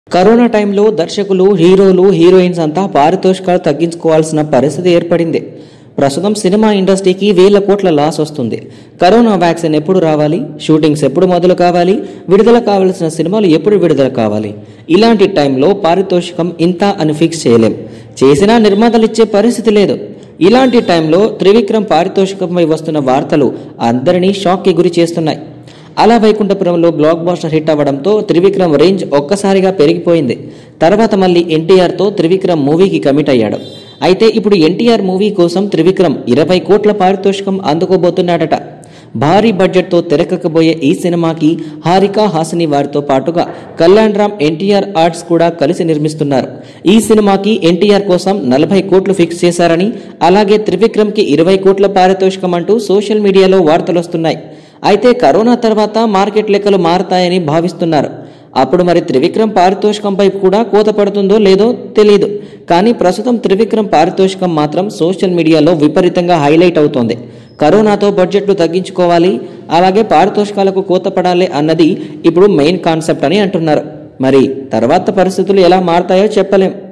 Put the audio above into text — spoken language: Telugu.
కరోనా టైంలో దర్శకులు హీరోలు హీరోయిన్స్ అంతా పారితోషికాలు తగ్గించుకోవాల్సిన పరిస్థితి ఏర్పడింది ప్రస్తుతం సినిమా ఇండస్ట్రీకి వేల కోట్ల లాస్ వస్తుంది కరోనా వ్యాక్సిన్ ఎప్పుడు రావాలి షూటింగ్స్ ఎప్పుడు మొదలు కావాలి విడుదల కావాల్సిన సినిమాలు ఎప్పుడు విడుదల కావాలి ఇలాంటి టైంలో పారితోషికం ఇంత అని ఫిక్స్ చేయలేం చేసినా నిర్మాతలు ఇచ్చే పరిస్థితి లేదు ఇలాంటి టైంలో త్రివిక్రమ్ పారితోషికంపై వస్తున్న వార్తలు అందరినీ షాక్కి గురి చేస్తున్నాయి అలా వైకుంఠపురంలో బ్లాక్ బాస్టర్ హిట్ అవ్వడంతో త్రివిక్రమ్ రేంజ్ ఒక్కసారిగా పెరిగిపోయింది తర్వాత మళ్ళీ ఎన్టీఆర్తో త్రివిక్రమ్ మూవీకి కమిట్ అయ్యాడు అయితే ఇప్పుడు ఎన్టీఆర్ మూవీ కోసం త్రివిక్రమ్ ఇరవై కోట్ల పారితోషికం అందుకోబోతున్నాడట భారీ బడ్జెట్తో తెరకెక్కబోయే ఈ సినిమాకి హారిక హాసిని వారితో పాటుగా కళ్యాణ్ రామ్ ఎన్టీఆర్ ఆర్ట్స్ కూడా కలిసి నిర్మిస్తున్నారు ఈ సినిమాకి ఎన్టీఆర్ కోసం నలభై కోట్లు ఫిక్స్ చేశారని అలాగే త్రివిక్రమ్కి ఇరవై కోట్ల పారితోషికం అంటూ సోషల్ మీడియాలో వార్తలు వస్తున్నాయి అయితే కరోనా తర్వాత మార్కెట్ లెక్కలు మారతాయని భావిస్తున్నారు అప్పుడు మరి త్రివిక్రమ్ పారితోషికంపై కూడా కోత పడుతుందో లేదో తెలియదు కానీ ప్రస్తుతం త్రివిక్రమ్ పారితోషికం మాత్రం సోషల్ మీడియాలో విపరీతంగా హైలైట్ అవుతోంది కరోనాతో బడ్జెట్లు తగ్గించుకోవాలి అలాగే పారితోషికాలకు కోత పడాలి అన్నది ఇప్పుడు మెయిన్ కాన్సెప్ట్ అని అంటున్నారు మరి తర్వాత పరిస్థితులు ఎలా మారతాయో చెప్పలేం